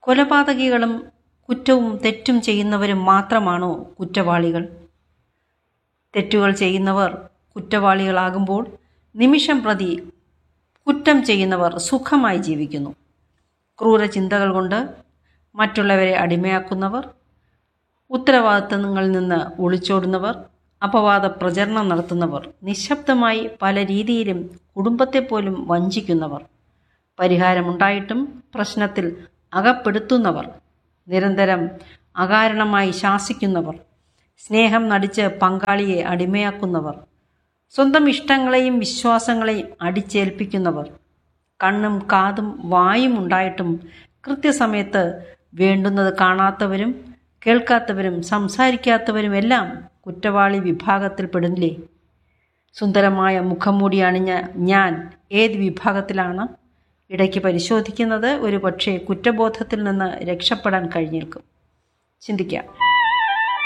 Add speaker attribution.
Speaker 1: കൊലപാതകികളും കുറ്റവും തെറ്റും ചെയ്യുന്നവരും മാത്രമാണോ കുറ്റവാളികൾ തെറ്റുകൾ ചെയ്യുന്നവർ കുറ്റവാളികളാകുമ്പോൾ നിമിഷം പ്രതി കുറ്റം ചെയ്യുന്നവർ സുഖമായി ജീവിക്കുന്നു ക്രൂര ചിന്തകൾ കൊണ്ട് മറ്റുള്ളവരെ അടിമയാക്കുന്നവർ ഉത്തരവാദിത്തങ്ങളിൽ നിന്ന് ഒളിച്ചോടുന്നവർ അപവാദ പ്രചരണം നടത്തുന്നവർ നിശബ്ദമായി പല രീതിയിലും കുടുംബത്തെ പോലും വഞ്ചിക്കുന്നവർ പരിഹാരമുണ്ടായിട്ടും പ്രശ്നത്തിൽ അകപ്പെടുത്തുന്നവർ നിരന്തരം അകാരണമായി ശാസിക്കുന്നവർ സ്നേഹം നടിച്ച് പങ്കാളിയെ അടിമയാക്കുന്നവർ സ്വന്തം ഇഷ്ടങ്ങളെയും വിശ്വാസങ്ങളെയും അടിച്ചേൽപ്പിക്കുന്നവർ കണ്ണും കാതും വായും ഉണ്ടായിട്ടും കൃത്യസമയത്ത് വേണ്ടുന്നത് കാണാത്തവരും കേൾക്കാത്തവരും സംസാരിക്കാത്തവരുമെല്ലാം കുറ്റവാളി വിഭാഗത്തിൽ പെടുന്നില്ലേ സുന്ദരമായ മുഖംമൂടി അണിഞ്ഞ ഞാൻ ഏത് വിഭാഗത്തിലാണ് ഇടയ്ക്ക് പരിശോധിക്കുന്നത് ഒരു പക്ഷേ കുറ്റബോധത്തിൽ നിന്ന് രക്ഷപ്പെടാൻ കഴിഞ്ഞേൽക്കും ചിന്തിക്കാം